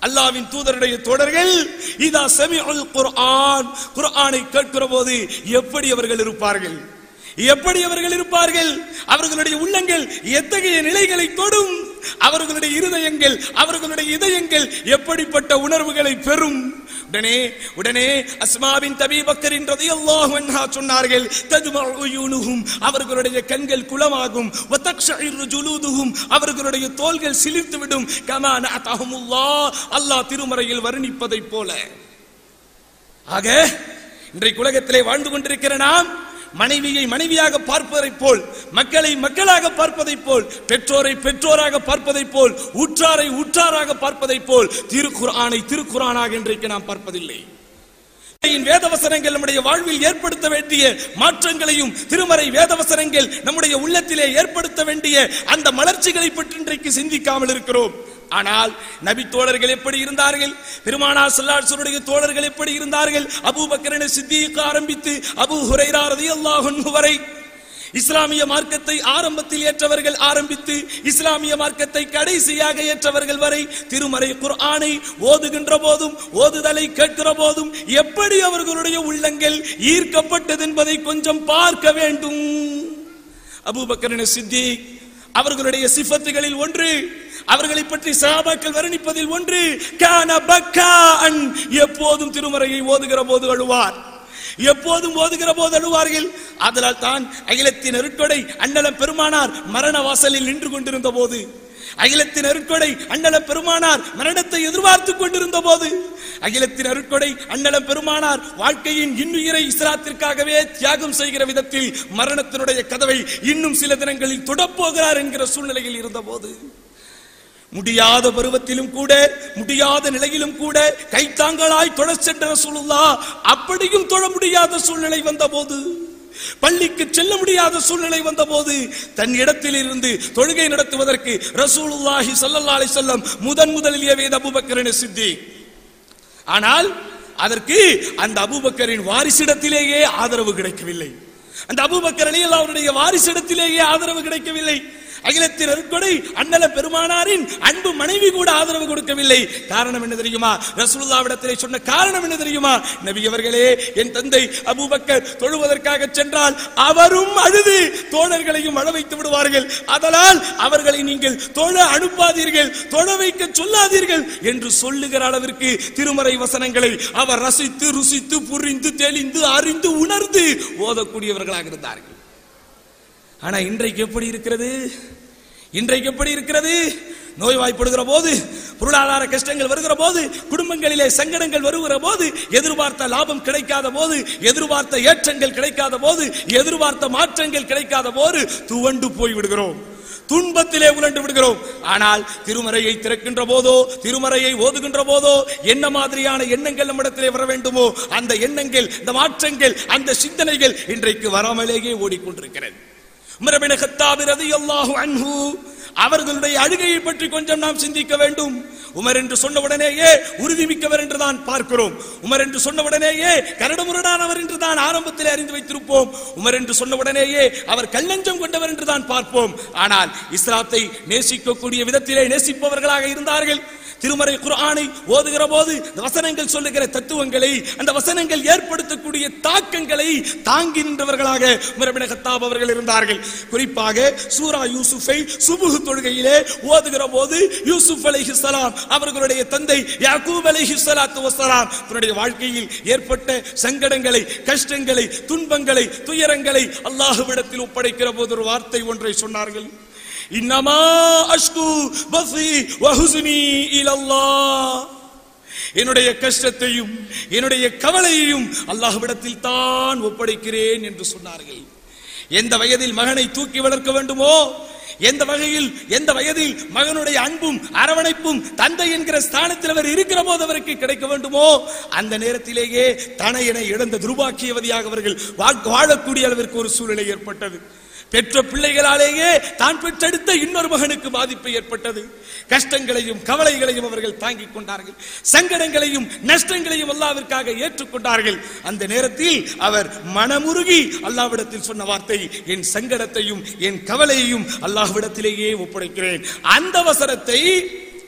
அல்லாவின் தூதருடைய தோழர்கள் இதா சமிஉல் குர்ஆன் குர்ஆனை கேட்கிற போது எப்படி அவர்கள் இருப்பார்கள் எப்படி அவர்கள் இருப்பார்கள் அவர்களுடைய உள்ளங்கள் எத்தகைய நிலைகளை தொடும் அவர்களுடைய இருதயங்கள் அவர்களுடைய இதயங்கள் எப்படிப்பட்ட உணர்வுகளை பெறும் உடனே உடனே அஸ்மாவின் தபி பக்கரின் ரலியல்லாஹு அன்ஹா சொன்னார்கள் தஜ்மஉ உயூனுஹும் அவர்களுடைய கண்கள் குளமாகும் வதக்ஷஇரு ஜுலூதுஹும் அவர்களுடைய தோள்கள் சிலிர்த்து விடும் கமா நஅதஹுமுல்லாஹ் அல்லாஹ் திருமறையில் வர்ணிப்பதைப் போல ஆக இன்றைக்கு உலகத்திலே வாழ்ந்து கொண்டிருக்கிற நாம் மனைவியை மனைவியாக பார்ப்பதைப் போல் மக்களை மக்களாக பார்ப்பதைப் போல் பெற்றோரை பெற்றோராக பார்ப்பதைப் போல் உற்றாரை உற்றாராக பார்ப்பதைப் போல் திருக்குர்ஆனை திருக்குர்ஆனாக இன்றைக்கு நாம் பார்ப்பதில்லை திருமறையின் வேதவசனங்கள் நம்முடைய வாழ்வில் ஏற்படுத்த வேண்டிய மாற்றங்களையும் திருமறை வேதவசனங்கள் நம்முடைய உள்ளத்திலே ஏற்படுத்த வேண்டிய அந்த மலர்ச்சிகளை பற்றி இன்றைக்கு சிந்திக்காமல் இருக்கிறோம் ஆனால் நபி தோழர்கள் எப்படி இருந்தார்கள் பெருமானார் ஸல்லல்லாஹு தோழர்கள் எப்படி இருந்தார்கள் அபூபக்கரனை சித்திக்கு ஆரம்பித்து அபூ ஹுரைரா ரலியல்லாஹு அன்ஹு வரை இஸ்லாமிய மார்க்கத்தை ஆரம்பத்தில் ஏற்றவர்கள் ஆரம்பித்து இஸ்லாமிய மார்க்கத்தை கடைசியாக ஏற்றவர்கள் வரை திருமறை குர்ஆனை ஓதுகின்ற போதும் ஓதுதலை கேட்கிற போதும் எப்படி அவர்களுடைய உள்ளங்கள் ஈர்க்கப்பட்டது என்பதை கொஞ்சம் பார்க்க வேண்டும் அபூபக்கரன சித்திக் அவர்களுடைய சிஃபத்துகளில் ஒன்று அவர்களை பற்றி சஹாபாக்கள் வர்ணிப்பதில் ஒன்று கான பக்கான் எப்போதும் திருமறையை ஓதுகிற போது அழுவார் எப்போதும் ஓதுகிற போது அழுவார்கள் அதனால் தான் அகிலத்தின் அருட்கொடை அண்ணலம் பெருமானார் மரண வாசலில் நின்று கொண்டிருந்த போது அகிலத்தின் அருட்கொடை அண்ணலம் பெருமானார் மரணத்தை எதிர்பார்த்துக் கொண்டிருந்த போது அகிலத்தின் அருட்கொடை அண்ணலம் பெருமானார் வாழ்க்கையின் இன்னுயிரை இஸ்லாத்திற்காகவே தியாகம் செய்கிற விதத்தில் மரணத்தினுடைய கதவை இன்னும் சில தினங்களில் தொடப்போகிறார் என்கிற சூழ்நிலையில் இருந்த போது முடியாத பருவத்திலும் கூட முடியாத நிலையிலும் கூட கைத்தாங்களாய் தொழ சென்ற ரசூலுல்லா அப்படியும் தொழ முடியாத சூழ்நிலை வந்தபோது பள்ளிக்கு செல்ல முடியாத சூழ்நிலை வந்தபோது தன் இடத்தில் இருந்து தொழுகை நடத்துவதற்கு ரசூலுல்லாஹி ஸல்லல்லாஹு அலைஹி வஸல்லம் முதன் முதலில் ஏவியது அபூபக்கரின் சித்தி ஆனால் அதற்கு அந்த அபூபக்கரின் வாரிசிடத்திலேயே ஆதரவு கிடைக்கவில்லை அந்த அபூபக்கர் ரலியல்லாஹு அவருடைய வாரிசிடத்திலேயே ஆதரவு கிடைக்கவில்லை அகிலத்தின் அருட்கொடை அண்ணல பெருமானாரின் அன்பு மனைவி கூட ஆதரவு கொடுக்கவில்லை காரணம் என்ன தெரியுமா ரசூலுல்லாவிடத்திலே சொன்ன காரணம் என்ன தெரியுமா நபி அவர்களே என் தந்தை அபூபக்கர் தொழுவதற்காக சென்றால் அவரும் அழுது தோழர்களையும் அழ வைத்து விடுவார்கள் அதனால் அவர்களை நீங்கள் தொழ அனுப்பாதீர்கள் தொழ வைக்க சொல்லாதீர்கள் என்று சொல்லுகிற அளவிற்கு திருமறை வசனங்களை அவர் ரசித்து ருசித்து புரிந்து தெளிந்து அறிந்து உணர்ந்து ஓதக்கூடியவர்களாக இருந்தார்கள் ஆனா இன்றைக்கு எப்படி இருக்கிறது இன்றைக்கு எப்படி இருக்கிறது நோய்வாய்ப்படுகிற போது பொருளாதார கஷ்டங்கள் வருகிற போது குடும்பங்களிலே சங்கடங்கள் வருகிற போது எதிர்பார்த்த லாபம் கிடைக்காத போது எதிர்பார்த்த ஏற்றங்கள் கிடைக்காத போது எதிர்பார்த்த மாற்றங்கள் கிடைக்காத போது துவண்டு போய் விடுகிறோம் துன்பத்திலே உழண்டு விடுகிறோம் ஆனால் திருமறையை திறக்கின்ற போதோ திருமறையை ஓதுகின்ற போதோ என்ன மாதிரியான எண்ணங்கள் நம்மிடத்திலே வர வேண்டுமோ அந்த எண்ணங்கள் இந்த மாற்றங்கள் அந்த சிந்தனைகள் இன்றைக்கு வராமலேயே ஓடிக்கொண்டிருக்கிறது உமரபின் கத்தாபி ரலியல்லாஹு அன்ஹு அவர்களுடைய அழுகையை பற்றி கொஞ்சம் நாம் சிந்திக்க வேண்டும் உமர் என்று சொன்ன உடனேயே உறுதிமிக்கவர் என்று தான் பார்க்கிறோம் உமர் என்று சொன்ன உடனேயே கரடுமுரடானவர் என்று தான் ஆரம்பத்தில் அறிந்து வைத்திருப்போம் உமர் என்று சொன்ன உடனேயே அவர் கல்லஞ்சம் கொண்டவர் என்று தான் பார்ப்போம் ஆனால் இஸ்லாத்தை நேசிக்கக்கூடிய விதத்திலே நேசிப்பவர்களாக இருந்தார்கள் திருமறை குர்ஆனை ஓதுகிற போது இந்த வசனங்கள் சொல்லுகிற தத்துவங்களை அந்த வசனங்கள் ஏற்படுத்தக்கூடிய தாக்கங்களை தாங்கி நின்றவர்களாக உமரபின கத்தாப் அவர்கள் இருந்தார்கள் குறிப்பாக சூரா யூசுஃபை சுபுகு தொழுகையிலே ஓதுகிற போது யூசுப் அலைஹிஸ்ஸலாம் அவர்களுடைய தந்தை யாக்கூப் அலைஹிஸ்ஸலாத்து வஸ்ஸலாம் தன்னுடைய வாழ்க்கையில் ஏற்பட்ட சங்கடங்களை கஷ்டங்களை துன்பங்களை துயரங்களை அல்லாஹ்விடத்தில் ஒப்படைக்கிற போது ஒரு வார்த்தை ஒன்றை சொன்னார்கள் இன்னமா அஷ்கு பசி வஹுஸ்னி இலல்லாஹ் என்னுடைய கஷ்டத்தையும் என்னுடைய கவலையையும் அல்லாஹ்விடத்தில் தான் ஒப்படைக்கிறேன் என்று சொன்னார்கள் எந்த வயதில் மகனை தூக்கி வளர்க்க வேண்டுமோ எந்த வகையில் எந்த வயதில் மகனுடைய அன்பும் அரவணைப்பும் தந்தை என்கிற ஸ்தானத்தில் அவர் இருக்கிற போது அவருக்கு கிடைக்க வேண்டுமோ அந்த நேரத்திலேயே தனையனை இழந்த துர்பாக்கியவதியாக அவர்கள் வா- வாழக்கூடிய அளவிற்கு ஒரு சூழ்நிலை ஏற்பட்டது பெற்ற பிள்ளைகளாலேயே தான் பெற்றெடுத்த இன்னொரு மகனுக்கு பாதிப்பு ஏற்பட்டது கஷ்டங்களையும் கவலைகளையும் அவர்கள் தாங்கிக் கொண்டார்கள் சங்கடங்களையும் நஷ்டங்களையும் அல்லாவிற்காக ஏற்றுக்கொண்டார்கள் அந்த நேரத்தில் அவர் மனமுருகி அல்லாவிடத்தில் சொன்ன வார்த்தை என் சங்கடத்தையும் என் கவலையையும் அல்லாஹ்விடத்திலேயே ஒப்படைக்கிறேன் அந்த வசனத்தை